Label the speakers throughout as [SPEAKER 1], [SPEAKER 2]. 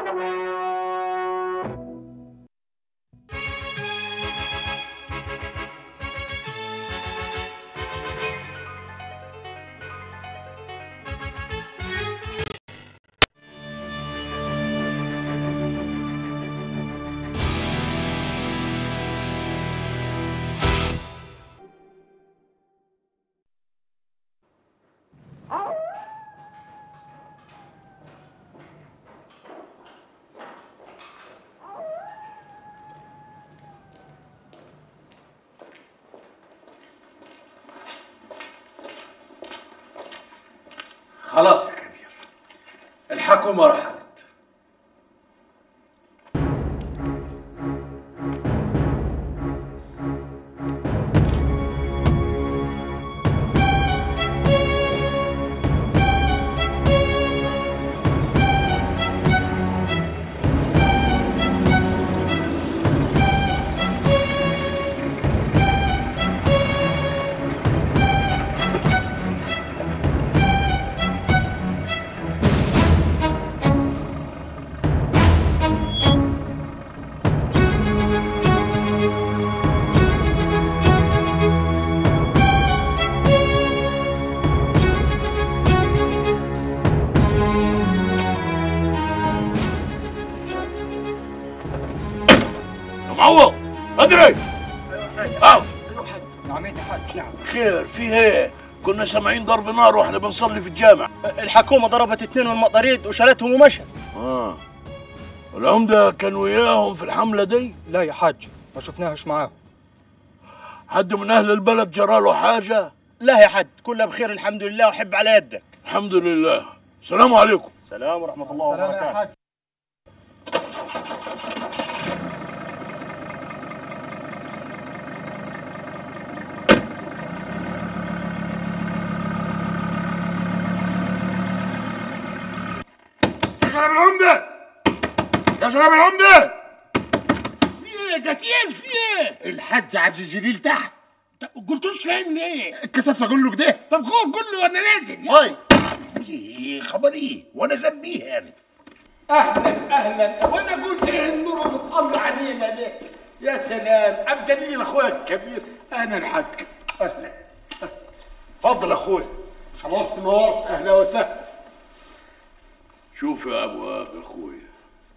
[SPEAKER 1] خلاص يا كبير الحكومة رحلت
[SPEAKER 2] يا معوض ادري اه
[SPEAKER 3] نعم يا حاج نعم
[SPEAKER 2] خير في ايه كنا سامعين ضرب نار واحنا بنصلي في الجامع
[SPEAKER 3] الحكومة ضربت اثنين من المطاريد وشالتهم ومشت
[SPEAKER 2] اه العمدة كان وياهم في الحملة دي
[SPEAKER 3] لا يا حاج ما شفناهش معاهم
[SPEAKER 2] حد من أهل البلد جراله حاجة
[SPEAKER 3] لا يا حاج كلها بخير الحمد لله وحب على يدك
[SPEAKER 2] الحمد لله السلام عليكم
[SPEAKER 3] سلام ورحمة الله وبركاته
[SPEAKER 2] يا جناب العمدة يا جناب العمدة
[SPEAKER 4] في ايه ده تقيل في ايه؟
[SPEAKER 5] الحاج عبد الجليل تحت
[SPEAKER 4] طب قلتوش فاهم ايه؟
[SPEAKER 5] اتكسف اقول له كده
[SPEAKER 4] طب خد قول له وانا نازل
[SPEAKER 5] هاي
[SPEAKER 4] ايه خبر ايه؟ وانا ذنبيه يعني اهلا اهلا وانا اقول ايه النور اللي بتطلع علينا ده يا سلام عبد الجليل اخويا الكبير انا الحاج اهلا اتفضل اخويا شرفت نورت اهلا وسهلا
[SPEAKER 2] شوف يا ابو وهاب يا اخويا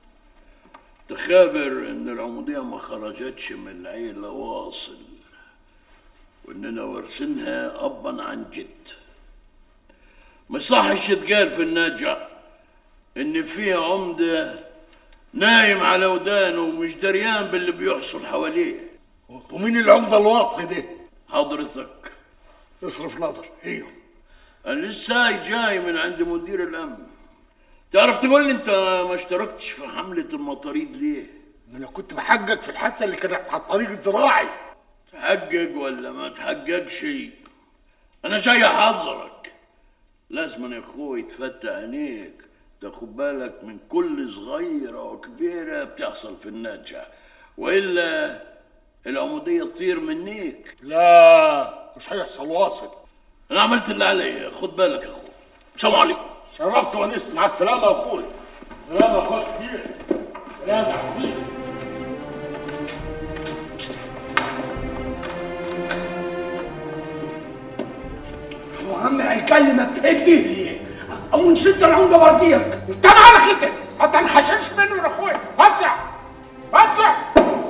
[SPEAKER 2] تخابر ان العمودية ما خرجتش من العيلة واصل واننا وارثينها ابا عن جد ما يصحش يتقال في النجع ان في عمدة نايم على ودانه ومش دريان باللي بيحصل حواليه
[SPEAKER 4] ومين العمده الواطي ده؟
[SPEAKER 2] حضرتك
[SPEAKER 4] اصرف نظر ايوه
[SPEAKER 2] انا لسه جاي من عند مدير الامن تعرف تقول لي انت ما اشتركتش في حملة المطاريد ليه؟
[SPEAKER 4] ما انا كنت بحقق في الحادثه اللي كانت على الطريق الزراعي
[SPEAKER 2] تحقق ولا ما تحققش انا جاي احذرك لازم يا اخوي تفتح عينيك تاخد بالك من كل صغيرة وكبيرة بتحصل في النجع والا العمودية تطير منيك
[SPEAKER 4] لا مش هيحصل واصل
[SPEAKER 2] انا عملت اللي عليا خد بالك يا اخوي السلام عليكم
[SPEAKER 4] شرفت ونست مع السلامه يا اخويا السلامه يا اخويا الكبير سلام يا حبيبي
[SPEAKER 6] وعم هيكلمك اديه ليه؟ او نسيت العمده برضيك
[SPEAKER 4] انت مالك انت ما تنحشرش منه يا اخويا وسع وسع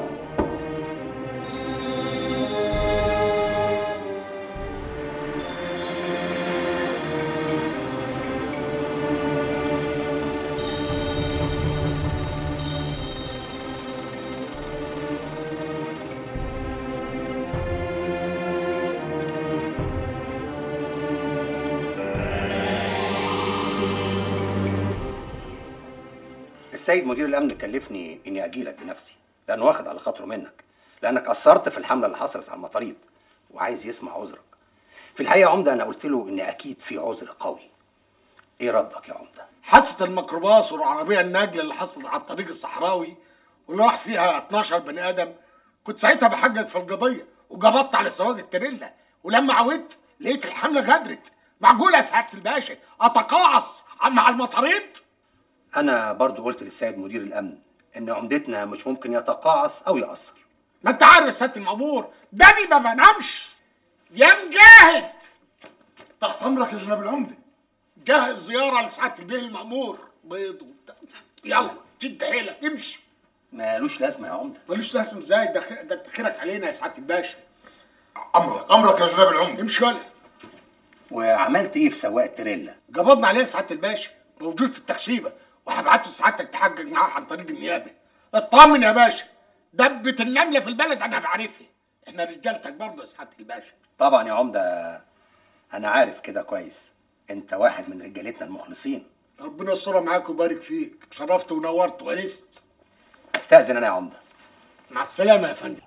[SPEAKER 7] السيد مدير الامن كلفني اني اجيلك بنفسي لانه واخد على خاطره منك لانك قصرت في الحمله اللي حصلت على المطاريد وعايز يسمع عذرك في الحقيقه يا عمده انا قلت له ان اكيد في عذر قوي ايه ردك يا عمده
[SPEAKER 4] حادثه الميكروباص والعربيه الناجله اللي حصلت على الطريق الصحراوي واللي راح فيها 12 بني ادم كنت ساعتها بحقق في القضيه وجبطت على سواق التريلا ولما عودت لقيت الحمله غدرت معقوله يا سعاده الباشا اتقاعس مع المطاريد
[SPEAKER 7] انا برضو قلت للسيد مدير الامن ان عمدتنا مش ممكن يتقاعس او يأثر
[SPEAKER 4] ما انت عارف يا سياده المأمور داني ما بنامش يا مجاهد
[SPEAKER 5] تحت امرك يا جناب العمده
[SPEAKER 4] جهز زياره لسعاده البيه المأمور بيض وبتاع يلا شد حيلك امشي
[SPEAKER 7] مالوش لازمه يا عمده
[SPEAKER 4] ملوش لازم ازاي ده خ- ده انت خيرك علينا يا سعاده الباشا
[SPEAKER 5] امرك امرك يا جناب العمده
[SPEAKER 4] امشي ولا
[SPEAKER 7] وعملت ايه في سواق التريلا
[SPEAKER 4] قبضنا عليه سعاده الباشا موجود في التخشيبه وهبعته لسعادتك تحقق معاه عن طريق النيابه اطمن يا باشا دبة النمله في البلد انا بعرفها احنا رجالتك برضه يا سعاده الباشا
[SPEAKER 7] طبعا يا عمده انا عارف كده كويس انت واحد من رجالتنا المخلصين
[SPEAKER 4] ربنا يسترها معاك ويبارك فيك شرفت ونورت وانست
[SPEAKER 7] استاذن انا يا عمده
[SPEAKER 4] مع السلامه يا فندم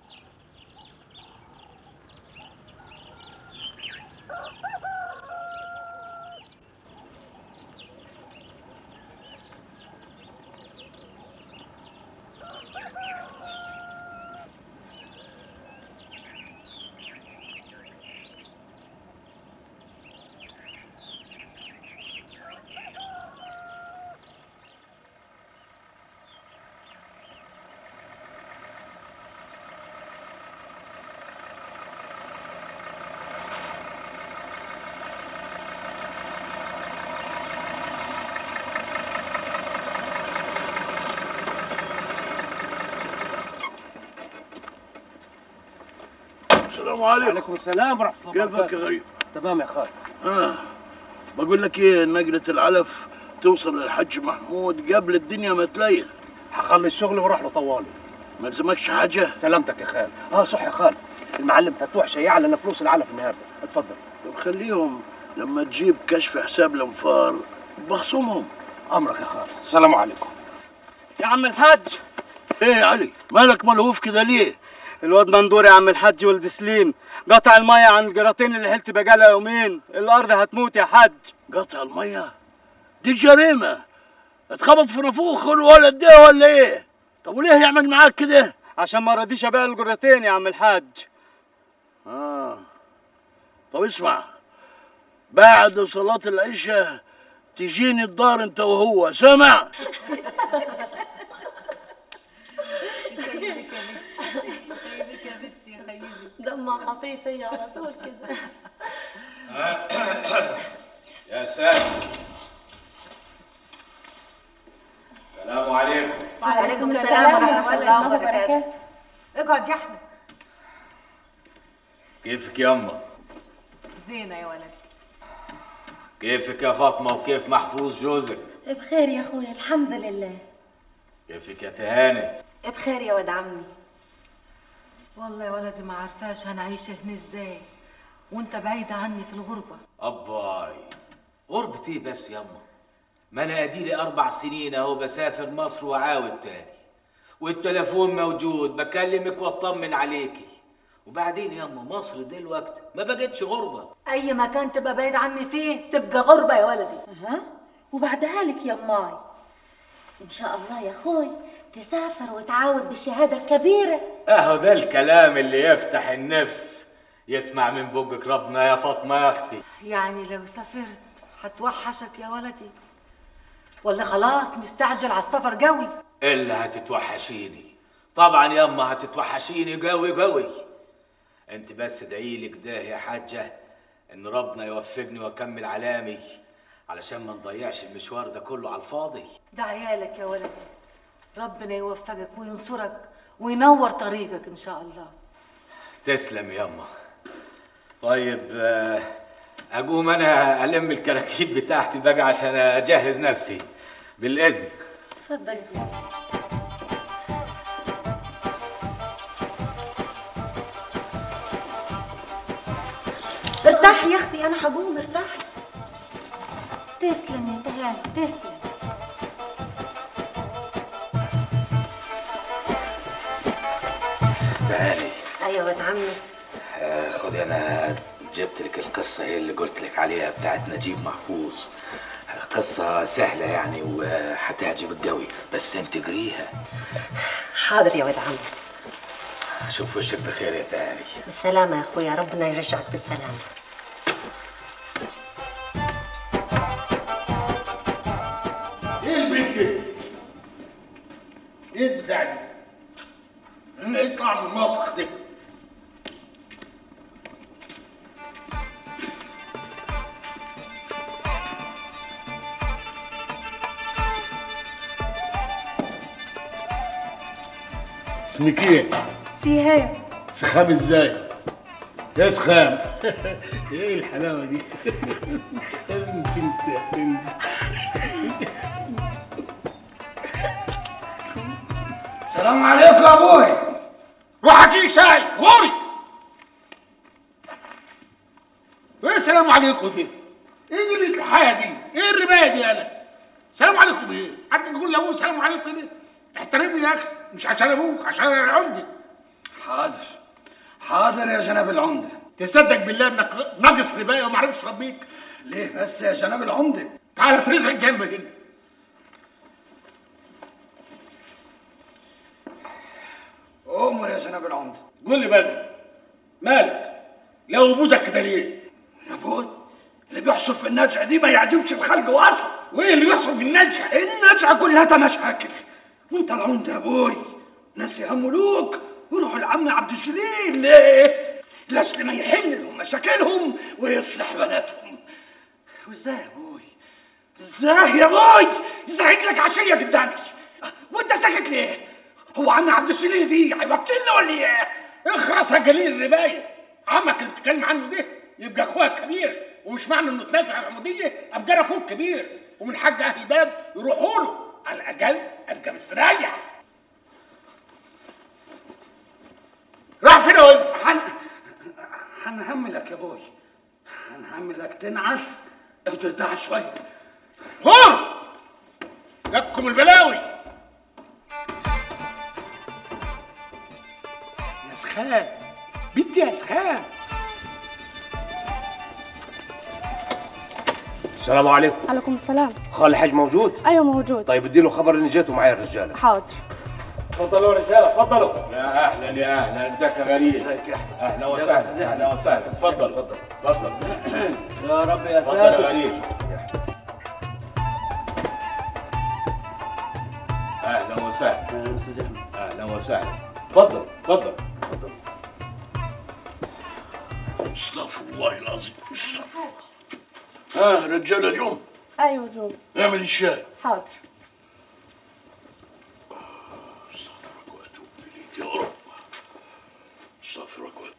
[SPEAKER 2] السلام عليكم
[SPEAKER 3] وعليكم السلام ورحمه الله
[SPEAKER 2] كيفك يا غريب
[SPEAKER 3] تمام يا خال
[SPEAKER 2] اه بقول لك ايه نقلة العلف توصل للحج محمود قبل الدنيا ما تليل
[SPEAKER 3] هخلي الشغل واروح له طوالي
[SPEAKER 2] ما لزمكش حاجة
[SPEAKER 3] سلامتك يا خال اه صح يا خال المعلم فتوح شيع لنا فلوس العلف النهارده اتفضل
[SPEAKER 2] طب خليهم لما تجيب كشف حساب الانفار بخصمهم
[SPEAKER 3] امرك يا خال السلام عليكم
[SPEAKER 8] يا عم الحاج
[SPEAKER 2] ايه يا علي مالك ملهوف كده ليه
[SPEAKER 8] الواد مندور يا عم الحاج ولد سليم قطع المية عن الجراتين اللي حلت بقالها يومين الأرض هتموت يا حاج
[SPEAKER 2] قطع المية دي جريمة اتخبط في نافوخ الولد ده ولا ايه طب وليه يعمل معاك كده
[SPEAKER 8] عشان ما رضيش أبيع الجراتين يا عم الحاج
[SPEAKER 2] اه طب اسمع بعد صلاة العشاء تجيني الدار انت وهو سمع
[SPEAKER 9] دمها خفيف هي على طول كده
[SPEAKER 1] يا ساتر السلام عليكم
[SPEAKER 9] وعليكم السلام ورحمة الله وبركاته
[SPEAKER 10] اقعد يا احمد
[SPEAKER 1] كيفك يما
[SPEAKER 10] زينة يا ولدي
[SPEAKER 1] كيفك يا فاطمة وكيف محفوظ جوزك
[SPEAKER 9] بخير يا اخويا الحمد لله
[SPEAKER 1] كيفك يا تهاني
[SPEAKER 9] بخير يا ولد عمي
[SPEAKER 10] والله يا ولدي ما عارفاش هنعيش هنا ازاي وانت بعيدة عني في الغربة
[SPEAKER 1] أباي غربتي بس يما ما أنا أديلي أربع سنين أهو بسافر مصر وعاود تاني والتليفون موجود بكلمك واطمن عليكي وبعدين يما مصر دلوقتي ما بقتش غربة
[SPEAKER 10] اي مكان تبقى بعيد عني فيه تبقى غربة يا ولدي
[SPEAKER 9] ها وبعدها لك يا ماي ان شاء الله يا اخوي تسافر وتعاود بالشهادة الكبيرة
[SPEAKER 1] أهو ده الكلام اللي يفتح النفس يسمع من بقك ربنا يا فاطمة يا أختي
[SPEAKER 10] يعني لو سافرت هتوحشك يا ولدي ولا خلاص مستعجل على السفر قوي
[SPEAKER 1] إلا هتتوحشيني طبعا يما هتتوحشيني قوي قوي انت بس ادعي لي كده يا حاجة ان ربنا يوفقني واكمل علامي علشان ما نضيعش المشوار ده كله على الفاضي
[SPEAKER 10] ده عيالك يا ولدي ربنا يوفقك وينصرك وينور طريقك ان شاء الله
[SPEAKER 1] تسلم يما طيب آه، اقوم انا الم الكراكيب بتاعتي بقى عشان اجهز نفسي بالاذن
[SPEAKER 9] تفضل ارتاحي يا اختي انا هقوم ارتاحي تسلم يا تهاني تسلم
[SPEAKER 1] تعالي
[SPEAKER 9] ايوه ولد عمي
[SPEAKER 1] آه، خدي انا جبت لك القصه هي اللي قلت لك عليها بتاعت نجيب محفوظ قصة سهلة يعني وهتعجبك قوي بس انت قريها
[SPEAKER 9] حاضر يا ولد عمي
[SPEAKER 1] شوف وشك بخير يا تاني
[SPEAKER 9] بالسلامة يا اخويا ربنا يرجعك بالسلامة
[SPEAKER 4] ايه البنت ايه البتاع دي؟ انا ايه طعم الماسخ ده؟ اسمك ايه؟
[SPEAKER 11] سيهام
[SPEAKER 4] سخام ازاي؟ يا سخام ايه الحلاوه دي؟ انت انت انت
[SPEAKER 6] السلام عليكم يا ابوي
[SPEAKER 4] روح هاتي شاي غوري ايه السلام عليكم دي؟ ايه دي الحياه دي؟ ايه الربايه دي انا؟ سلام عليكم ايه؟ حد يقول لابوه سلام عليكم كده؟ احترمني يا اخي مش عشان ابوك عشان انا عمدي
[SPEAKER 6] حاضر حاضر يا جناب العمدة
[SPEAKER 4] تصدق بالله انك ناقص ربايه وما عرفتش اربيك
[SPEAKER 6] ليه بس يا جناب العمدة
[SPEAKER 4] تعال ترزق جنبي هنا
[SPEAKER 6] أمر يا جناب العمدة
[SPEAKER 4] قول لي بقى مالك لو بوزك كده ليه؟
[SPEAKER 6] يا ابوي اللي بيحصل في النجع دي ما يعجبش الخلق واصل
[SPEAKER 4] وايه اللي بيحصل في النجع؟
[SPEAKER 6] النجعة كلها مشاكل وانت العمدة يا ابوي ناس يهملوك ويروحوا لعم عبد الجليل ليه؟ لاجل ما يحل لهم مشاكلهم ويصلح بناتهم وازاي يا ابوي؟ ازاي يا ابوي؟ يزعج لك عشية قدامي وانت ساكت ليه؟ هو عم عبد الجليل دي هيوكلنا ولا ايه؟
[SPEAKER 4] اخرس يا جليل الربايه عمك اللي بتتكلم عنه ده يبقى اخويا الكبير ومش معنى انه تنازل عن العموديه ابقى انا اخوه الكبير ومن حق اهل البلد يروحوا له على الاقل ابقى مستريح راح فين قلت؟
[SPEAKER 6] هن... هنهملك يا ابوي هنهملك تنعس وترتاح شويه
[SPEAKER 4] غور جاتكم البلاوي يا سخان بنتي يا سخان
[SPEAKER 3] السلام عليكم
[SPEAKER 11] عليكم السلام
[SPEAKER 3] خال الحاج موجود
[SPEAKER 11] ايوه موجود
[SPEAKER 3] طيب اديله خبر اني جيتوا معايا الرجاله
[SPEAKER 11] حاضر
[SPEAKER 3] تفضلوا يا رجاله تفضلوا
[SPEAKER 1] يا اهلا يا اهلا ازيك يا غريب
[SPEAKER 3] ازيك يا احمد
[SPEAKER 1] اهلا وسهلا اهلا وسهلا اتفضل اتفضل اتفضل
[SPEAKER 8] يا رب يا
[SPEAKER 1] اتفضل يا
[SPEAKER 8] ساتر
[SPEAKER 1] غريب اهلا وسهلا
[SPEAKER 8] يا استاذ احمد
[SPEAKER 1] اهلا وسهلا اتفضل اتفضل
[SPEAKER 2] استغفر الله العظيم استغفر ها رجاله جم
[SPEAKER 11] ايوه جو
[SPEAKER 2] اعمل الشاي
[SPEAKER 11] حاضر
[SPEAKER 2] استغفرك واتوب اليك يا رب استغفرك واتوب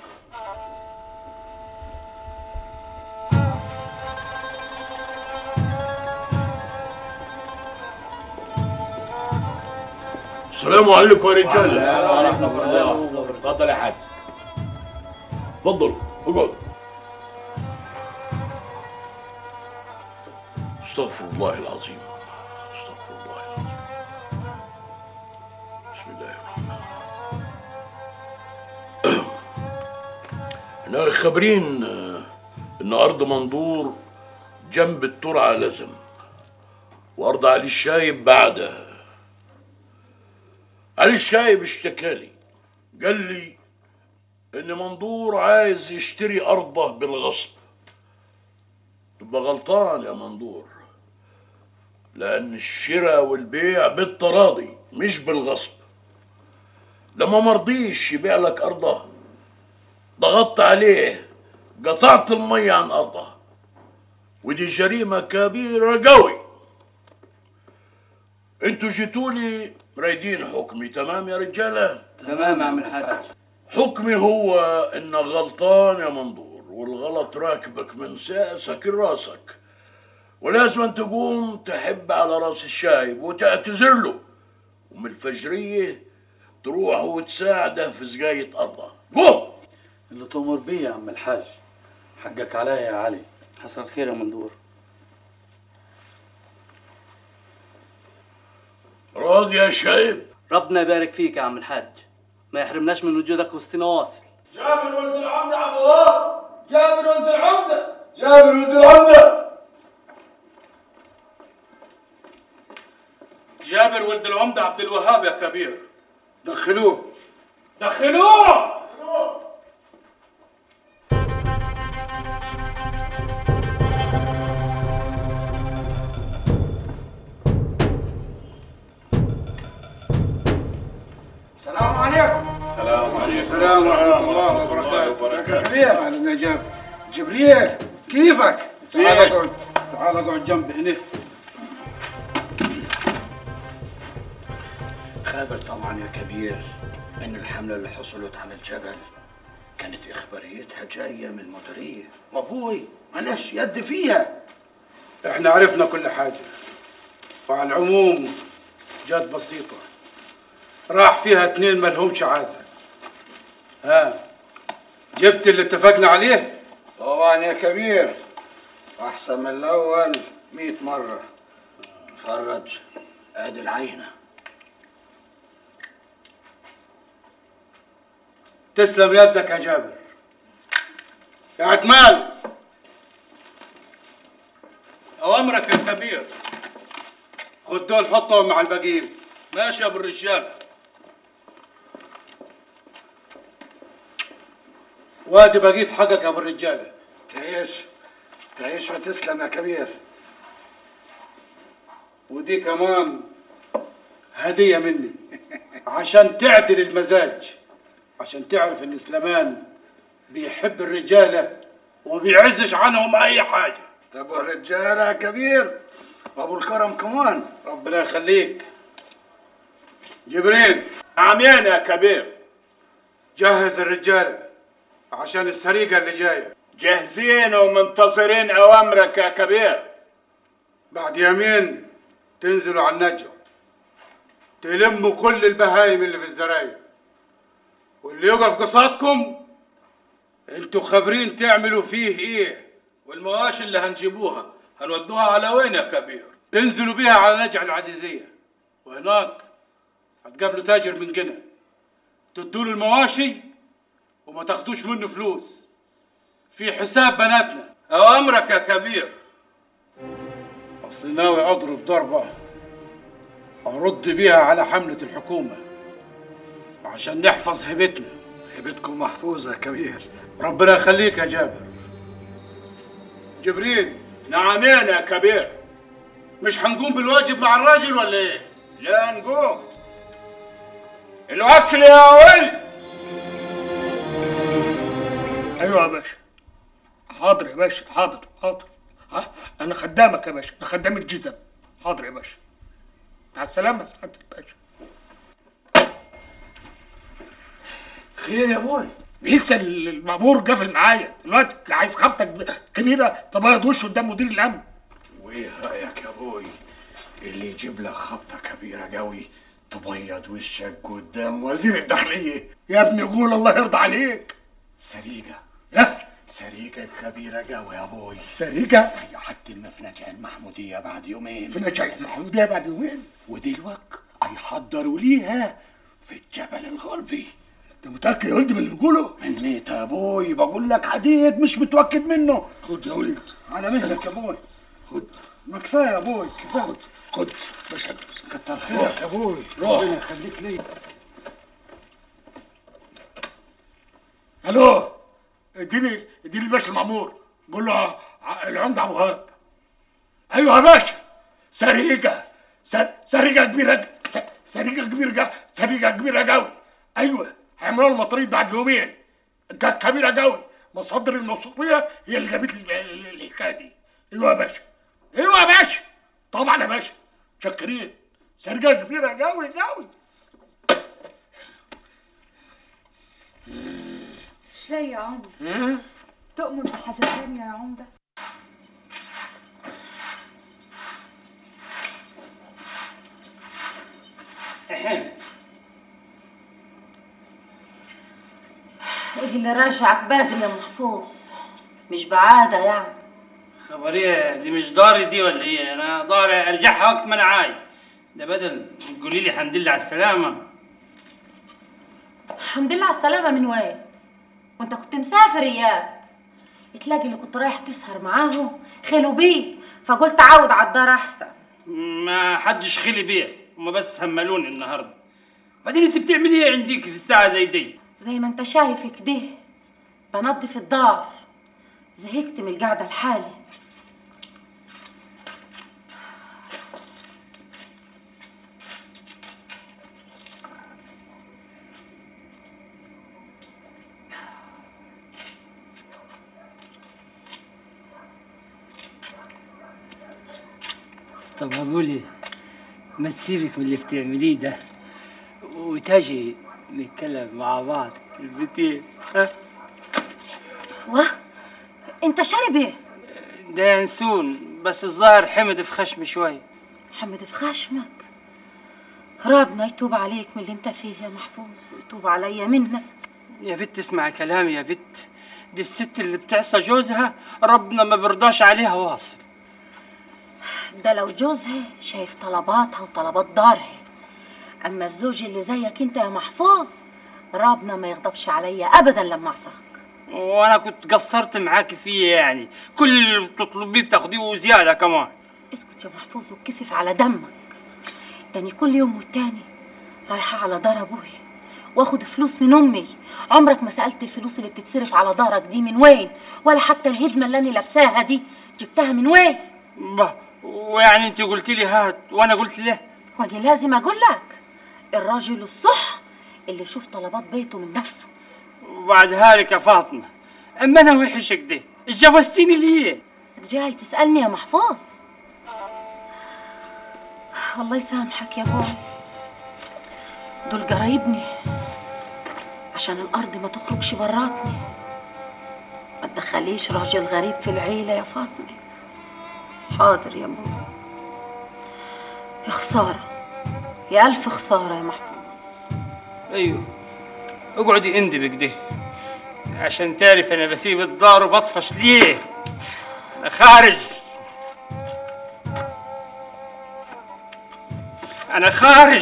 [SPEAKER 2] السلام عليكم يا رجال
[SPEAKER 1] ورحمه الله اتفضل يا حاج
[SPEAKER 2] تفضل اقعد استغفر الله العظيم استغفر الله العظيم بسم الله الرحمن الرحيم احنا خابرين آه، ان ارض منظور جنب الترعه لزم وارض علي الشايب بعدها علي الشايب اشتكالي قال لي ان منظور عايز يشتري ارضه بالغصب تبقى غلطان يا منظور لان الشراء والبيع بالتراضي مش بالغصب لما مرضيش يبيع لك ارضه ضغطت عليه قطعت المية عن ارضه ودي جريمة كبيرة قوي انتوا جيتولي رايدين حكمي تمام يا رجاله
[SPEAKER 8] تمام يا عم الحاج
[SPEAKER 2] حكمي هو انك غلطان يا منظور والغلط راكبك من ساسك لراسك ولازم أن تقوم تحب على راس الشايب وتعتذر له ومن الفجرية تروح وتساعده في سقاية أرضه قوم
[SPEAKER 8] اللي تؤمر بيه يا عم الحاج حقك عليا يا علي حصل خير يا مندور
[SPEAKER 2] راضي يا شايب
[SPEAKER 8] ربنا يبارك فيك يا عم الحاج ما يحرمناش من وجودك وسطنا واصل
[SPEAKER 6] جابر ولد العمدة ابو وهاب جابر ولد العمدة
[SPEAKER 5] جابر ولد العمدة
[SPEAKER 12] جابر ولد العمدة عبد الوهاب يا كبير
[SPEAKER 6] دخلوه
[SPEAKER 12] دخلوه
[SPEAKER 4] السلام عليكم
[SPEAKER 13] السلام عليكم
[SPEAKER 4] السلام ورحمة الله وبركاته كبير أهلا يا جاب جبريل كيفك؟
[SPEAKER 6] تعال اقعد تعال اقعد جنبي هنا
[SPEAKER 2] خابر طبعا يا كبير ان الحمله اللي حصلت على الجبل كانت اخباريتها جايه من المديريه وابوي مالش يد فيها
[SPEAKER 6] احنا عرفنا كل حاجة وعلى العموم جات بسيطة راح فيها اتنين ملهمش عازة ها جبت اللي اتفقنا عليه
[SPEAKER 2] طبعا يا كبير احسن من الاول مئة مره اتفرج ادي العينه
[SPEAKER 6] تسلم يدك يا جابر
[SPEAKER 4] يا عتمان
[SPEAKER 12] أوامرك يا كبير
[SPEAKER 6] خد دول حطهم مع الباقيين
[SPEAKER 12] ماشي يا ابو الرجال
[SPEAKER 6] وادي بقيت حقك يا ابو الرجاله
[SPEAKER 2] تعيش تعيش وتسلم يا كبير
[SPEAKER 6] ودي كمان هدية مني عشان تعدل المزاج عشان تعرف ان سليمان بيحب الرجالة وما بيعزش عنهم اي حاجة
[SPEAKER 2] طب والرجاله يا كبير وابو الكرم كمان
[SPEAKER 6] ربنا يخليك جبريل
[SPEAKER 1] عميان يا كبير
[SPEAKER 6] جهز الرجالة عشان السريقة اللي جاية
[SPEAKER 1] جاهزين ومنتظرين أوامرك يا كبير
[SPEAKER 6] بعد يومين تنزلوا على النجع تلموا كل البهايم اللي في الزراير واللي يقف قصادكم انتوا خابرين تعملوا فيه ايه
[SPEAKER 12] والمواشي اللي هنجيبوها هنودوها على وين يا كبير
[SPEAKER 6] تنزلوا بيها على نجع العزيزية وهناك هتقابلوا تاجر من قنا تدوا المواشي وما تاخدوش منه فلوس في حساب بناتنا
[SPEAKER 12] أوامرك يا كبير
[SPEAKER 6] اصل ناوي اضرب ضربة ارد بيها على حملة الحكومة عشان نحفظ هيبتنا
[SPEAKER 2] هيبتكم محفوظه يا كبير
[SPEAKER 6] ربنا يخليك يا جابر جبريل
[SPEAKER 1] نعمين يا كبير
[SPEAKER 6] مش هنقوم بالواجب مع الراجل ولا ايه؟
[SPEAKER 1] لا نقوم الأكل يا ولد
[SPEAKER 4] ايوه يا باشا حاضر يا باشا حاضر حاضر ها انا خدامك يا باشا انا خدام الجزم حاضر يا باشا مع السلامه سعاده الباشا
[SPEAKER 2] خير يا ابوي
[SPEAKER 4] لسه المأمور قافل معايا دلوقتي عايز خبطك كبيره تبيض وشه قدام مدير الامن
[SPEAKER 2] وايه رايك يا ابوي اللي يجيب لك خبطه كبيره قوي تبيض وشك قدام وزير الداخليه
[SPEAKER 4] يا ابني قول الله يرضى عليك
[SPEAKER 2] سريقه
[SPEAKER 4] يا
[SPEAKER 2] سريقه كبيره قوي يا ابوي
[SPEAKER 4] سريقه
[SPEAKER 2] هي حتى في نجع المحموديه بعد يومين
[SPEAKER 4] في نجاح المحموديه بعد يومين
[SPEAKER 2] ودلوقتي هيحضروا ليها في الجبل الغربي
[SPEAKER 4] انت متاكد يا ولدي من اللي بتقوله؟
[SPEAKER 2] من ليه يا ابوي بقول لك عديد مش متاكد منه
[SPEAKER 4] خد يا ولد
[SPEAKER 2] على مهلك يا ابوي
[SPEAKER 4] خد
[SPEAKER 2] ما كفايه يا ابوي كفايه
[SPEAKER 4] خد خد باشا
[SPEAKER 2] كتر خيرك يا ابوي
[SPEAKER 4] روح.
[SPEAKER 2] ربنا يخليك لي
[SPEAKER 4] الو اديني اديني الباشا المعمور قول له ع- العمده ابو وهاب ايوه يا باشا سريقه سر- سريقه كبيره س- سريقه كبيره سريقه كبيره قوي ايوه هيعملوا المطريد بعد يومين كانت كبيره قوي مصادر الموثوقيه هي اللي جابت لي ال- ال- الحكايه دي ايوه يا باشا ايوه يا باشا طبعا يا باشا متشكرين سريقه كبيره قوي قوي
[SPEAKER 11] شاي يا عمدة تؤمر بحاجة ثانية يا عمدة
[SPEAKER 9] ايه اللي رجعك بدري يا محفوظ مش بعادة يعني
[SPEAKER 8] خبر ايه دي مش داري دي ولا ايه انا داري ارجعها وقت ما انا عايز ده بدل تقولي لي الحمد لله على السلامه
[SPEAKER 9] الحمد لله على السلامة من وين وانت كنت مسافر اياك تلاقي اللي كنت رايح تسهر معاهم خلوا بيك فقلت عاود على الدار احسن
[SPEAKER 8] ما حدش خلي بيه هما بس هملوني النهارده بعدين انت بتعملي ايه عندك في الساعه زي دي
[SPEAKER 9] زي ما انت شايف كده بنظف الدار زهقت من القعدة لحالي
[SPEAKER 8] طب قولي ما تسيبك من اللي بتعمليه ده وتاجي نتكلم مع بعض كلمتين ها
[SPEAKER 9] واه انت شارب ايه
[SPEAKER 8] ده ينسون بس الظاهر حمد في خشمي شوي
[SPEAKER 9] حمد في خشمك ربنا يتوب عليك من اللي انت فيه يا محفوظ ويتوب عليا منك
[SPEAKER 8] يا بت اسمع كلامي يا بت دي الست اللي بتعصى جوزها ربنا ما برضاش عليها واصل
[SPEAKER 9] ده لو جوزها شايف طلباتها وطلبات دارها اما الزوج اللي زيك انت يا محفوظ ربنا ما يغضبش عليا ابدا لما اعصاك
[SPEAKER 8] وانا كنت قصرت معاك فيه يعني كل اللي بتطلبيه بتاخديه وزياده كمان
[SPEAKER 9] اسكت يا محفوظ واتكسف على دمك تاني كل يوم والتاني رايحة على دار أبوي واخد فلوس من أمي عمرك ما سألت الفلوس اللي بتتصرف على دارك دي من وين ولا حتى الهدمة اللي أنا لابساها دي جبتها من وين
[SPEAKER 8] با ويعني انت قلت لي هات وانا قلت له
[SPEAKER 9] وأنا لازم أقول لك الراجل الصح اللي يشوف طلبات بيته من نفسه
[SPEAKER 8] وبعد هالك يا فاطمه اما انا وحش كده جوزتيني ليه
[SPEAKER 9] جاي تسألني يا محفوظ الله يسامحك يا بوي دول قرايبني عشان الأرض ما تخرجش براتني ما تدخليش راجل غريب في العيلة يا فاطمة حاضر يا بوي يا خسارة يا ألف خسارة يا محفوظ
[SPEAKER 8] ايوه اقعدي اندبك ده عشان تعرف انا بسيب الدار وبطفش ليه انا خارج انا خارج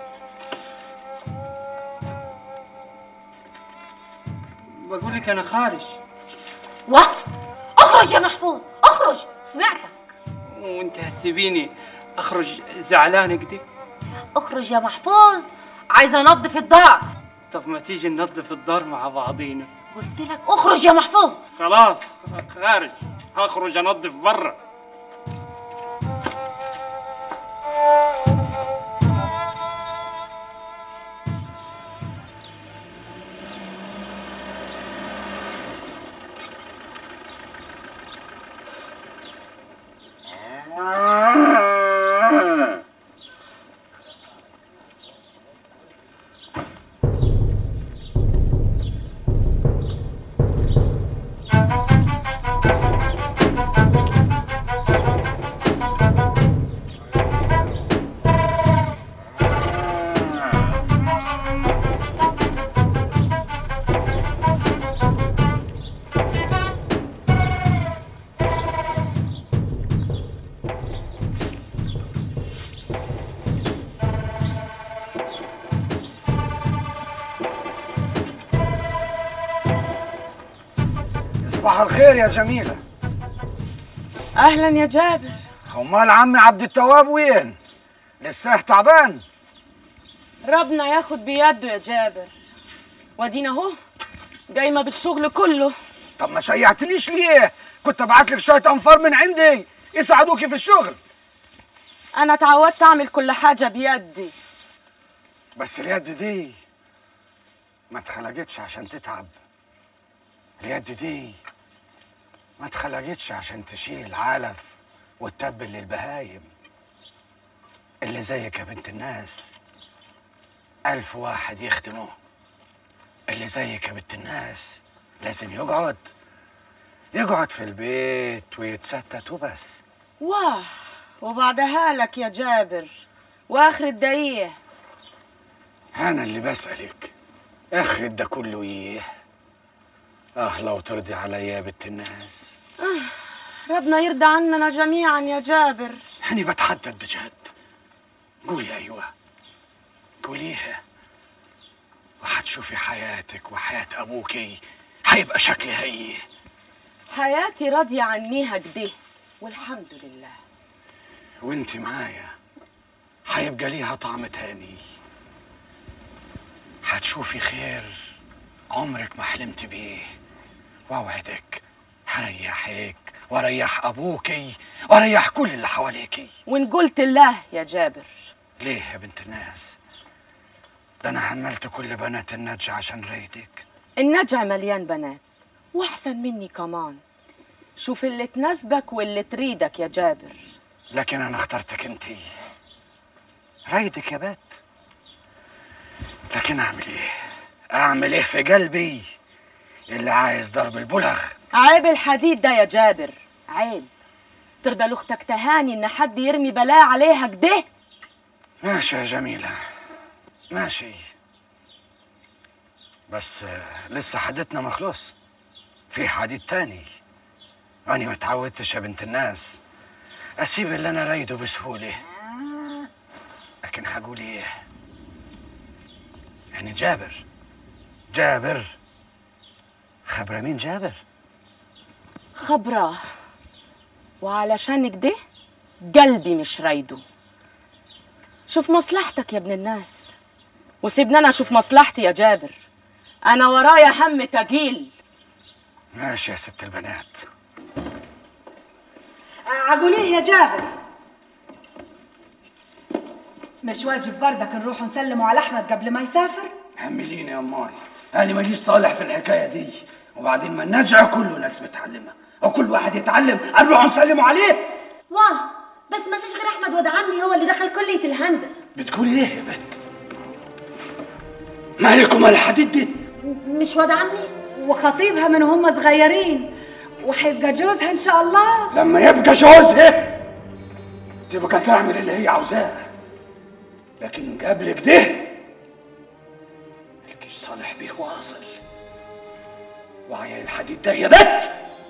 [SPEAKER 8] بقول لك انا خارج
[SPEAKER 9] و اخرج يا محفوظ اخرج سمعتك
[SPEAKER 8] وانت هتسيبيني اخرج زعلان كده
[SPEAKER 9] اخرج يا محفوظ عايزة انضف الدار
[SPEAKER 8] طب ما تيجي ننظف الدار مع بعضينا
[SPEAKER 9] قلت لك اخرج يا محفوظ
[SPEAKER 8] خلاص خارج هخرج انظف برا
[SPEAKER 6] صباح الخير يا جميلة
[SPEAKER 13] اهلا يا جابر
[SPEAKER 6] امال عمي عبد التواب وين لسه تعبان
[SPEAKER 13] ربنا ياخد بيده يا جابر وادينا اهو جايمه بالشغل كله
[SPEAKER 6] طب ما شيعتليش ليه كنت ابعت لك شويه انفار من عندي يساعدوكي في الشغل
[SPEAKER 13] انا اتعودت اعمل كل حاجه بيدي
[SPEAKER 6] بس اليد دي ما اتخلقتش عشان تتعب اليد دي ما اتخلقتش عشان تشيل علف وتتبل للبهايم اللي زيك يا بنت الناس ألف واحد يخدمه اللي زيك يا بنت الناس لازم يقعد يقعد في البيت ويتستت وبس
[SPEAKER 13] واه وبعدها لك يا جابر واخر الدقيقه
[SPEAKER 6] أنا اللي بسألك آخر ده كله إيه؟ آه لو ترضي عليا يا بنت الناس
[SPEAKER 13] آه ربنا يرضى عننا جميعا يا جابر
[SPEAKER 6] أنا بتحدد بجد قولي أيوة قوليها وهتشوفي حياتك وحياة أبوكي هيبقى شكلها إيه؟
[SPEAKER 13] حياتي راضيه عنيها كده والحمد لله
[SPEAKER 6] وانت معايا هيبقى ليها طعم تاني هتشوفي خير عمرك ما حلمت بيه واوعدك هريحك واريح ابوكي واريح كل اللي حواليكي
[SPEAKER 13] وان قلت الله يا جابر
[SPEAKER 6] ليه يا بنت الناس ده انا حملت كل بنات النجع عشان ريتك
[SPEAKER 13] النجع مليان بنات واحسن مني كمان شوف اللي تناسبك واللي تريدك يا جابر
[SPEAKER 6] لكن انا اخترتك انتي رايدك يا بات لكن اعمل ايه اعمل ايه في قلبي اللي عايز ضرب البلغ
[SPEAKER 13] عيب الحديد ده يا جابر عيب ترضى لاختك تهاني ان حد يرمي بلاء عليها كده
[SPEAKER 6] ماشي يا جميلة ماشي بس آه، لسه حديثنا مخلص في حديث تاني أنا ما اتعودتش يا بنت الناس أسيب اللي أنا رايده بسهولة لكن هقول إيه يعني جابر جابر خبرة مين جابر
[SPEAKER 13] خبرة وعلشان كده قلبي مش رايده شوف مصلحتك يا ابن الناس وسيبني انا اشوف مصلحتي يا جابر انا ورايا هم تقيل
[SPEAKER 6] ماشي يا ست البنات
[SPEAKER 14] عقول ايه يا جابر مش واجب بردك نروح نسلموا على احمد قبل ما يسافر
[SPEAKER 6] حمليني يا أماي أنا ماليش صالح في الحكاية دي وبعدين ما النجع كله ناس متعلمة وكل واحد يتعلم نروح نسلموا عليه
[SPEAKER 15] واه بس ما فيش غير احمد واد عمي هو اللي دخل كليه الهندسه
[SPEAKER 6] بتقولي ايه يا بنت مالكم على الحديد دي
[SPEAKER 14] مش واد عمي وخطيبها من هم صغيرين وهيبقى جوزها ان شاء الله
[SPEAKER 6] لما يبقى جوزها تبقى تعمل اللي هي عاوزاه لكن قبل كده مالكيش صالح بيه واصل وعيا الحديد ده يا بنت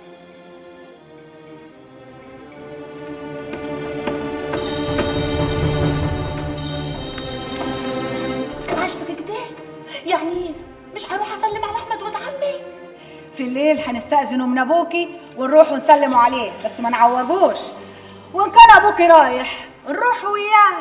[SPEAKER 14] عاجبك كده يعني مش هروح اسلم على احمد واد عمي في الليل هنستأذنوا من ابوكي ونروح نسلموا عليه بس ما نعوجوش وان كان ابوكي رايح نروح وياه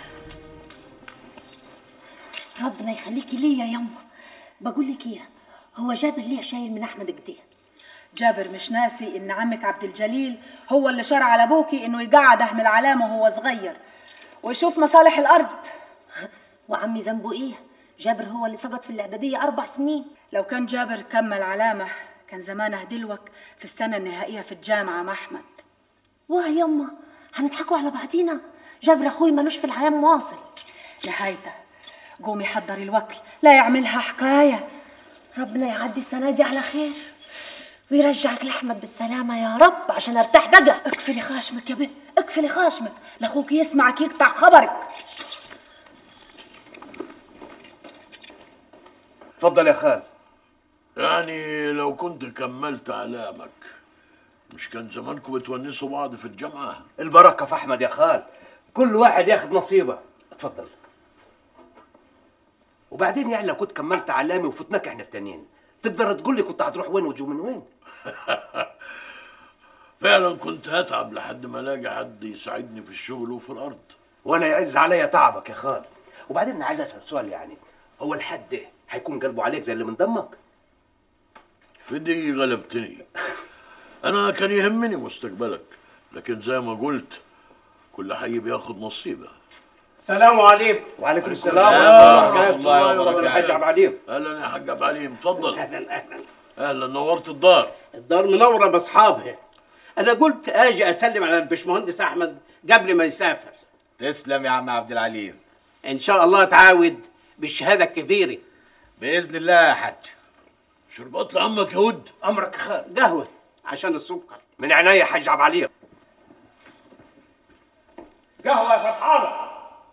[SPEAKER 15] ربنا يخليكي ليا يا يما بقول لك ايه هو جابر ليه شايل من احمد كده
[SPEAKER 14] جابر مش ناسي ان عمك عبد الجليل هو اللي شرع على ابوكي انه يقعد من العلامه وهو صغير ويشوف مصالح الارض
[SPEAKER 15] وعمي ذنبه ايه جابر هو اللي سقط في الاعداديه اربع سنين
[SPEAKER 14] لو كان جابر كمل علامه كان زمانه دلوك في السنه النهائيه في الجامعه مع احمد
[SPEAKER 15] واه يما هنضحكوا على بعضينا جابر اخوي ملوش في العالم واصل
[SPEAKER 14] نهايته قومي حضري الوكل لا يعملها حكايه
[SPEAKER 15] ربنا يعدي السنه دي على خير ويرجعك لاحمد بالسلامه يا رب عشان ارتاح بقى
[SPEAKER 14] اقفلي خاشمك يا بنت اقفلي خاشمك لاخوك يسمعك يقطع خبرك
[SPEAKER 3] اتفضل يا خال
[SPEAKER 2] يعني لو كنت كملت علامك مش كان زمانكم بتونسوا بعض في الجامعة
[SPEAKER 3] البركه في احمد يا خال كل واحد ياخد نصيبه اتفضل وبعدين يعني لو كنت كملت علامي وفتناك احنا التانيين تقدر تقول لي كنت هتروح وين وتجو من وين
[SPEAKER 2] فعلا كنت هتعب لحد ما الاقي حد يساعدني في الشغل وفي الارض
[SPEAKER 3] وانا يعز عليا تعبك يا خال وبعدين انا عايز اسال سؤال يعني هو الحد ده هيكون قلبه عليك زي اللي من دمك
[SPEAKER 2] في دي غلبتني انا كان يهمني مستقبلك لكن زي ما قلت كل حي بياخد نصيبه
[SPEAKER 4] السلام عليكم
[SPEAKER 3] وعليكم
[SPEAKER 2] السلام
[SPEAKER 3] ورحمه الله وبركاته الحاج عبد العليم
[SPEAKER 2] اهلا يا حاج عبد العليم اتفضل
[SPEAKER 4] اهلا اهلا
[SPEAKER 2] اهلا نورت الدار
[SPEAKER 4] الدار منوره باصحابها انا قلت اجي اسلم على الباشمهندس احمد قبل ما يسافر
[SPEAKER 1] تسلم يا عم عبد العليم
[SPEAKER 4] ان شاء الله تعاود بالشهاده الكبيره
[SPEAKER 1] باذن الله يا حاج
[SPEAKER 2] شربات لعمك يهود
[SPEAKER 3] امرك يا خال
[SPEAKER 4] قهوه عشان السكر
[SPEAKER 3] من عينيا يا حاج عبد العليم قهوه يا فرحانه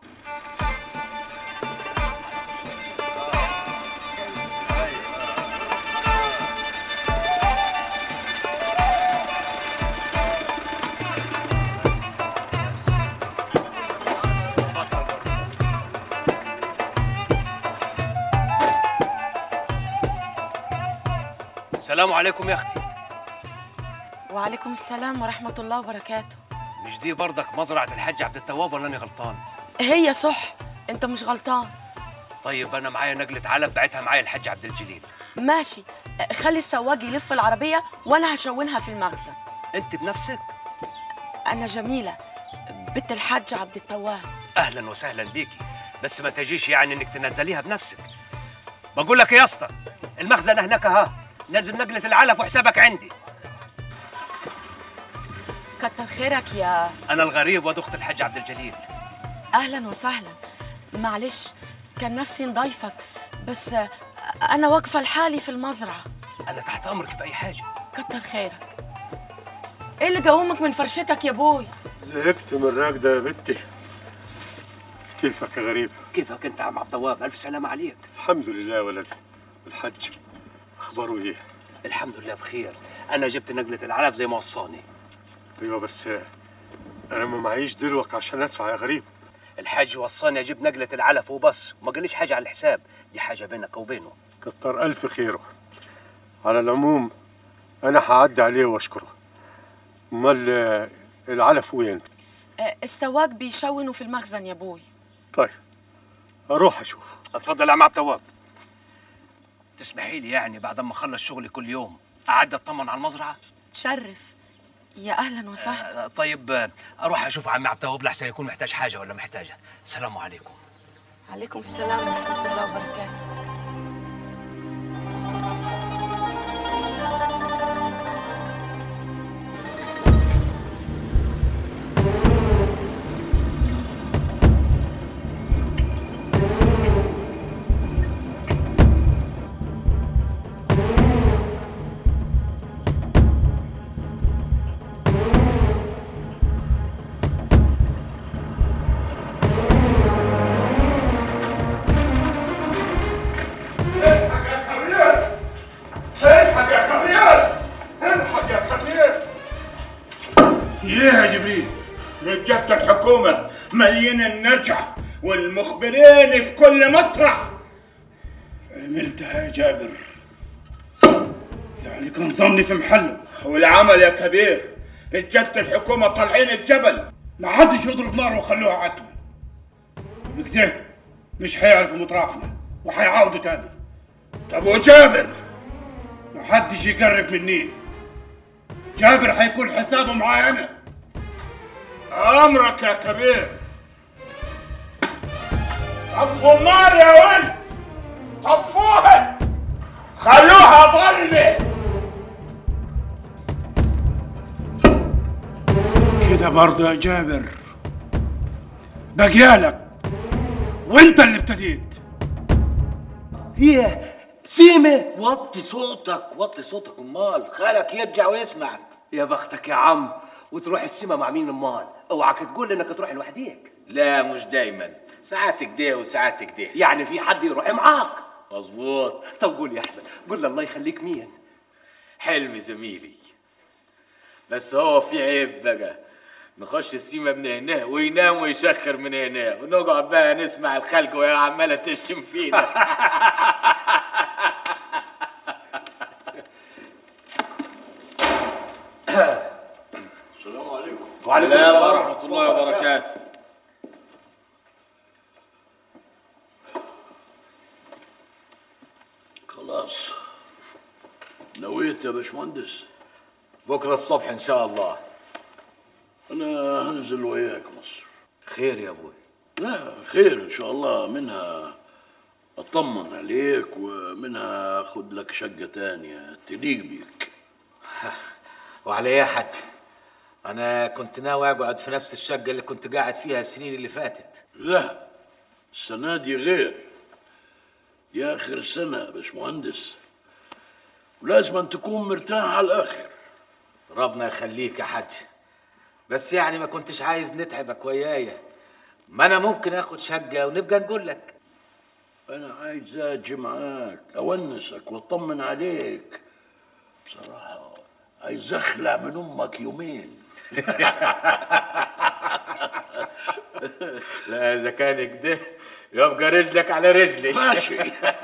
[SPEAKER 16] السلام عليكم يا اختي
[SPEAKER 13] وعليكم السلام ورحمه الله وبركاته
[SPEAKER 16] مش دي برضك مزرعه الحاج عبد التواب ولا انا غلطان
[SPEAKER 13] هي صح انت مش غلطان
[SPEAKER 16] طيب انا معايا نقله علب بعتها معايا الحاج عبد الجليل
[SPEAKER 13] ماشي خلي السواق يلف العربيه وانا هشونها في المخزن
[SPEAKER 16] انت بنفسك
[SPEAKER 13] انا جميله بنت الحاج عبد التواب
[SPEAKER 16] اهلا وسهلا بيكي بس ما تجيش يعني انك تنزليها بنفسك بقول لك يا اسطى المخزن هناك ها نزل نقله العلف وحسابك عندي
[SPEAKER 13] كتر خيرك يا
[SPEAKER 16] انا الغريب واد اخت الحاج عبد الجليل
[SPEAKER 13] اهلا وسهلا معلش كان نفسي نضيفك بس آه، انا واقفه لحالي في المزرعه
[SPEAKER 16] انا تحت امرك في اي حاجه
[SPEAKER 13] كتر خيرك ايه اللي قومك من فرشتك يا بوي
[SPEAKER 5] زهقت من الراكدة يا بنتي كيفك يا غريب؟
[SPEAKER 7] كيفك انت يا عم عبد الوهاب الف سلامه عليك
[SPEAKER 5] الحمد لله يا ولدي الحج اخباره ايه؟
[SPEAKER 7] الحمد لله بخير انا جبت نقله العلف زي ما وصاني
[SPEAKER 5] ايوه بس انا ما معيش دلوك عشان ادفع يا غريب
[SPEAKER 7] الحاج وصاني اجيب نقله العلف وبس وما قاليش حاجه على الحساب دي حاجه بينك وبينه
[SPEAKER 5] كتر الف خيره على العموم انا هعدي عليه واشكره امال آه، العلف وين؟
[SPEAKER 13] آه، السواق بيشونوا في المخزن يا بوي
[SPEAKER 5] طيب اروح اشوف
[SPEAKER 16] اتفضل يا عم عبد التواب تسمحي لي يعني بعد ما اخلص شغلي كل يوم اعدي اطمن على المزرعه
[SPEAKER 13] تشرف يا اهلا وسهلا
[SPEAKER 16] آه، طيب آه، اروح اشوف عم عبد التواب لحسن يكون محتاج حاجه ولا محتاجه السلام عليكم
[SPEAKER 13] عليكم السلام ورحمه الله وبركاته
[SPEAKER 4] الحق يا خبير الحق يا خبير الحق يا خبير
[SPEAKER 6] في ايه يا جبريل؟
[SPEAKER 4] رجالة الحكومة مليين النجع والمخبرين في كل مطرح
[SPEAKER 6] عملتها يا جابر يعني كان ظني في محله
[SPEAKER 4] والعمل يا كبير رجالة الحكومة طالعين الجبل
[SPEAKER 6] ما حدش يضرب نار وخلوها عتمة وبكده مش هيعرفوا مطرحنا وهيعاودوا تاني
[SPEAKER 4] طب وجابر
[SPEAKER 6] ما حدش يقرب مني جابر هيكون حسابه معايا انا
[SPEAKER 4] أمرك يا كبير طفوا النار يا ولد طفوها خلوها ظلمة
[SPEAKER 6] كده برضه يا جابر بقيالك وانت اللي ابتديت
[SPEAKER 1] هي سيمة وطي صوتك وطي صوتك امال خالك يرجع ويسمعك
[SPEAKER 3] يا بختك يا عم وتروح السما مع مين امال اوعك تقول انك تروح لوحديك
[SPEAKER 1] لا مش دايما ساعات كده وساعات كده
[SPEAKER 3] يعني في حد يروح معاك
[SPEAKER 1] مظبوط
[SPEAKER 3] طب قول يا احمد قول لي الله يخليك مين
[SPEAKER 1] حلمي زميلي بس هو في عيب بقى نخش السيما من هنا وينام ويشخر من هنا ونقعد بقى نسمع الخلق وهي عماله تشتم فينا
[SPEAKER 2] السلام عليكم
[SPEAKER 1] وعليكم السلام ورحمه الله وبركاته
[SPEAKER 2] خلاص نويت يا باشمهندس
[SPEAKER 1] بكره الصبح ان شاء الله
[SPEAKER 2] انا هنزل وياك مصر
[SPEAKER 1] خير يا ابوي
[SPEAKER 2] لا خير ان شاء الله منها اطمن عليك ومنها اخد لك شقه تانية تليق بيك
[SPEAKER 1] وعلى ايه يا حاج انا كنت ناوي اقعد في نفس الشقه اللي كنت قاعد فيها السنين اللي فاتت
[SPEAKER 2] لا السنه دي غير يا اخر السنه يا باشمهندس ولازم أن تكون مرتاح على الاخر
[SPEAKER 1] ربنا يخليك يا حاج بس يعني ما كنتش عايز نتعبك ويايا ما انا ممكن اخد شقه ونبقى نقول لك
[SPEAKER 2] انا عايز اجي معاك اونسك واطمن عليك بصراحه عايز اخلع من امك يومين
[SPEAKER 1] لا اذا كان كده يبقى رجلك على رجلي
[SPEAKER 2] ماشي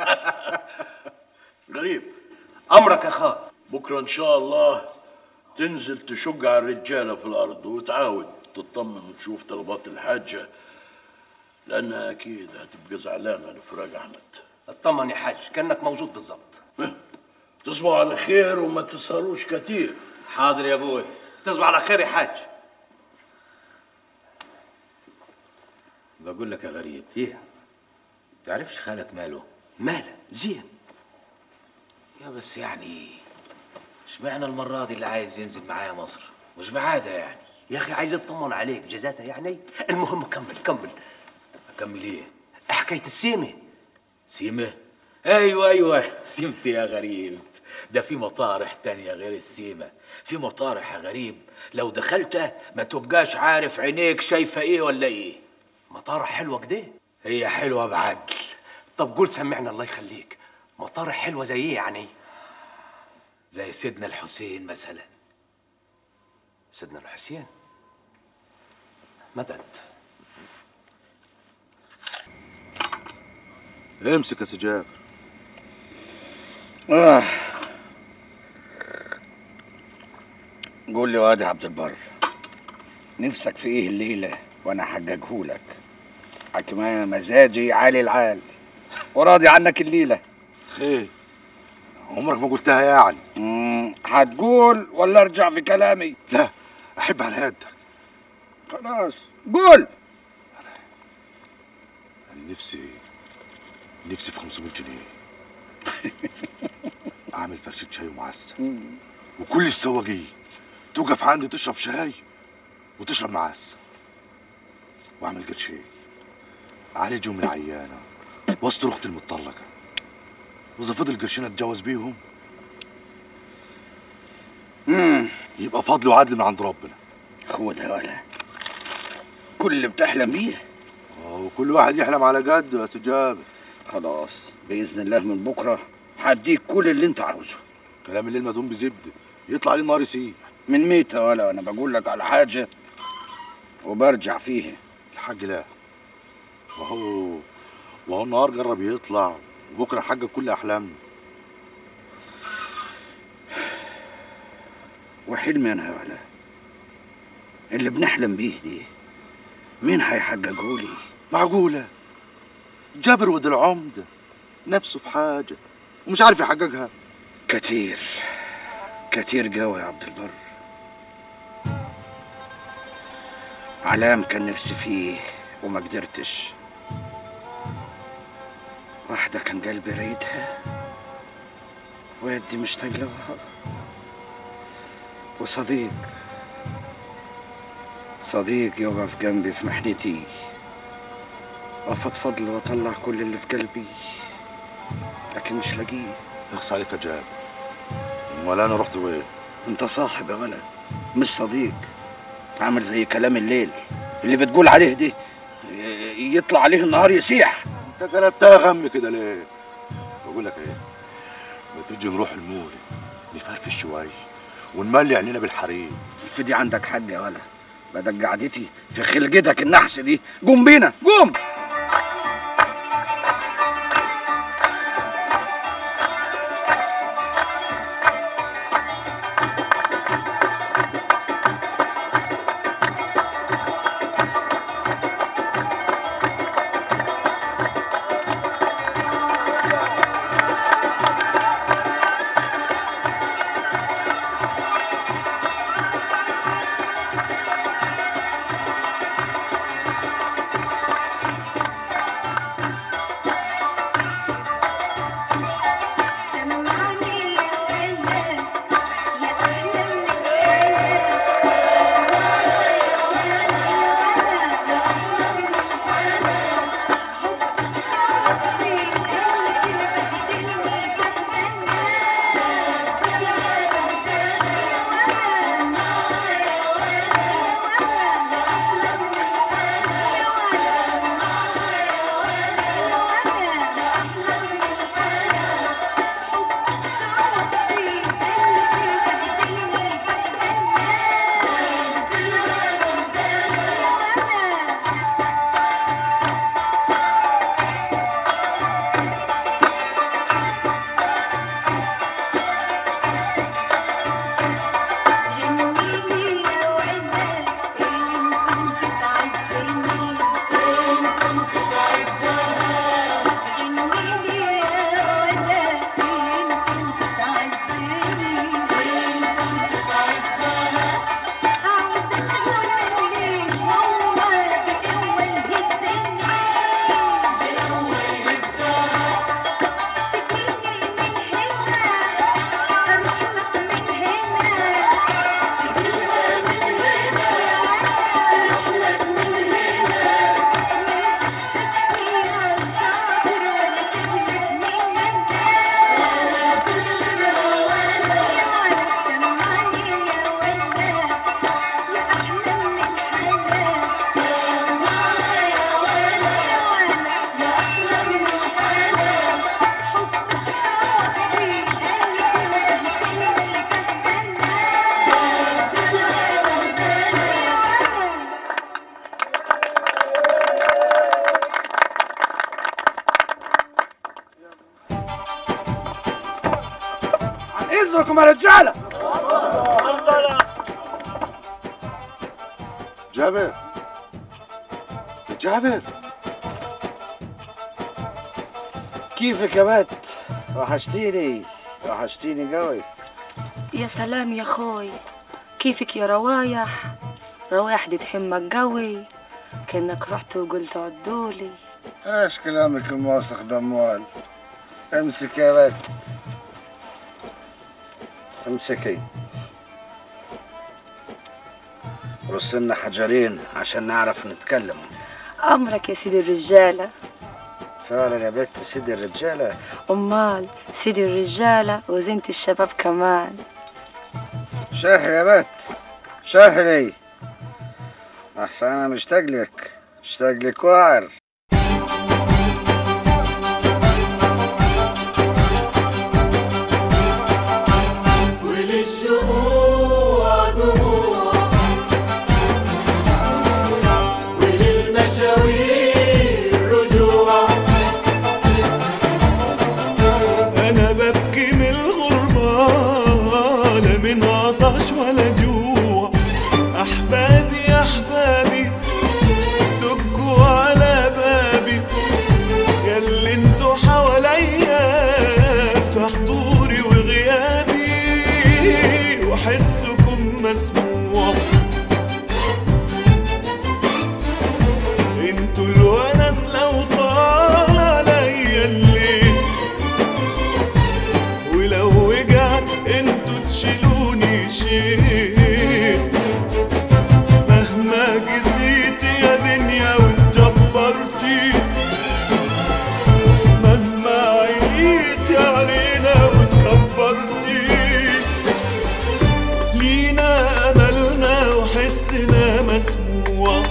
[SPEAKER 2] غريب
[SPEAKER 3] امرك يا خال
[SPEAKER 2] بكره ان شاء الله تنزل تشق على الرجاله في الارض وتعاود تطمن وتشوف طلبات الحاجه لانها اكيد هتبقى زعلانه لفراق احمد
[SPEAKER 3] اطمن يا حاج كانك موجود بالظبط
[SPEAKER 2] تصبحوا على خير وما تسهروش كتير
[SPEAKER 1] حاضر يا ابوي
[SPEAKER 3] تصبح على خير يا حاج
[SPEAKER 1] بقول لك يا غريب
[SPEAKER 3] ايه
[SPEAKER 1] تعرفش خالك ماله
[SPEAKER 3] ماله زين
[SPEAKER 1] يا بس يعني اشمعنى المرة دي اللي عايز ينزل معايا مصر مش بعادة يعني
[SPEAKER 3] يا اخي عايز اطمن عليك جزاتها يعني المهم كمل كمل
[SPEAKER 1] اكمل ايه
[SPEAKER 3] حكايه السيمه
[SPEAKER 1] سيمة ايوه ايوه سيمتي يا غريب ده في مطارح تانية غير السيمة في مطارح يا غريب لو دخلتها ما تبقاش عارف عينيك شايفة ايه ولا ايه
[SPEAKER 3] مطارح حلوه كده
[SPEAKER 1] هي حلوة بعدل
[SPEAKER 3] طب قول سمعنا الله يخليك مطارح حلوه زي ايه يعني
[SPEAKER 1] زي سيدنا الحسين مثلا
[SPEAKER 3] سيدنا الحسين مدد
[SPEAKER 17] امسك يا سجاب
[SPEAKER 4] آه. قول لي واد يا عبد البر نفسك في ايه الليله وانا حججهولك حكمان مزاجي عالي العال وراضي عنك الليله
[SPEAKER 17] خير عمرك ما قلتها يعني
[SPEAKER 4] مم، هتقول ولا ارجع في كلامي
[SPEAKER 17] لا احب على يدك
[SPEAKER 4] خلاص قول
[SPEAKER 17] انا نفسي نفسي في 500 جنيه اعمل فرشة شاي ومعسل وكل السواقين توقف عندي تشرب شاي وتشرب معسل واعمل قرشين اعالجهم العيانة واستر اختي المطلقة واذا فضل قرشين اتجوز بيهم يبقى فضل وعدل من عند ربنا
[SPEAKER 4] خدها ولا كل اللي بتحلم بيه
[SPEAKER 17] وكل واحد يحلم على قده يا سجابر
[SPEAKER 4] خلاص باذن الله من بكره هديك كل اللي انت عاوزه
[SPEAKER 17] كلام الليل مدهون بزبده يطلع عليه النهار يسيح
[SPEAKER 4] من ميتة ولا انا بقول لك على حاجه وبرجع فيها
[SPEAKER 17] الحاج لا وهو وهو النهار جرب يطلع وبكره حقق كل احلامنا
[SPEAKER 4] وحلمي انا ولا اللي بنحلم بيه دي مين هيحققهولي
[SPEAKER 17] معقوله جابر ود العمده نفسه في حاجه ومش عارف يحققها
[SPEAKER 4] كتير كتير قوي يا عبد البر علام كان نفسي فيه وما قدرتش واحدة كان قلبي رايدها ويدي مشتاق لها وصديق صديق يقف جنبي في محنتي افضفض له واطلع كل اللي في قلبي لكن مش لاقيه
[SPEAKER 17] يخص عليك يا جابر امال انا رحت وين
[SPEAKER 4] انت صاحب يا ولد مش صديق عامل زي كلام الليل اللي بتقول عليه دي ي- يطلع عليه النهار يسيح
[SPEAKER 17] انت كلبتها غم كده ليه بقول لك ايه ما تيجي نروح المول نفرفش شويه ونملي عينينا بالحريم
[SPEAKER 4] في دي عندك حاجة يا ولد بدل قعدتي في خلقتك النحس دي قوم بينا قوم
[SPEAKER 6] اذنكم يا رجاله
[SPEAKER 17] جابر يا جابر
[SPEAKER 18] كيفك يا بت وحشتيني وحشتيني قوي
[SPEAKER 19] يا سلام يا خوي كيفك يا روايح روايح دي تحمك قوي كأنك رحت وقلت عدولي
[SPEAKER 18] ايش كلامك الموسخ دموال امسك يا بت امسكي رسلنا حجرين عشان نعرف نتكلم
[SPEAKER 19] أمرك يا سيدي الرجالة
[SPEAKER 18] فعلا يا بت سيدي الرجالة
[SPEAKER 19] أمال سيدي الرجالة وزينة الشباب كمان
[SPEAKER 18] شاحي يا بت شاحي لي أحسن أنا مشتاق لك مشتاق لك واعر
[SPEAKER 20] وللشموع دموع وللمشاوير رجوع
[SPEAKER 21] أنا ببكي من الغربة لا من عطش ولا جوع أحبابي يا أحبابي دقوا على بابي ياللي انتوا حواليا في حضوري وغيابي وحسكم مسموع انتوا الونس لو طال عليا الليل ولو وجعت انتوا تشيلوني شيل مهما جسيت يا دنيا واتجبرتي مهما عليتي علينا واتكبرتي لينا املنا وحسنا مسموع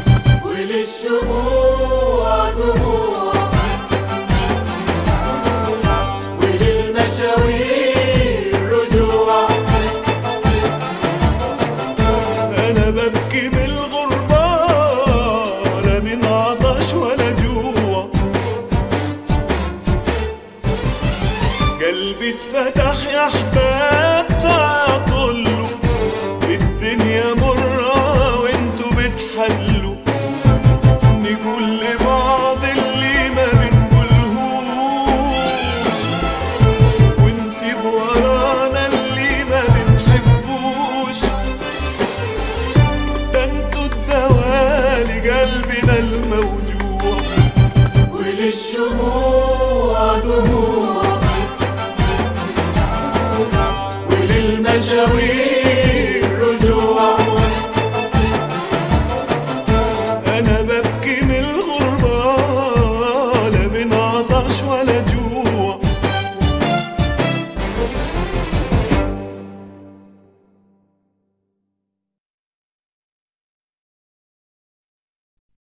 [SPEAKER 20] وللشموع دموع وللمشاوير رجوع
[SPEAKER 21] أنا ببكي من الغربة لا من عطش ولا جوع قلبي اتفتح يا أحباب تعطلوا الدنيا مرة وانتوا بتحلوا نقول لبعض اللي ما بنقولهوش ونسيب ورانا اللي ما بنحبوش ده انتوا الدواء لقلبنا الموجوع
[SPEAKER 20] وللشموع دموع وللمشاوير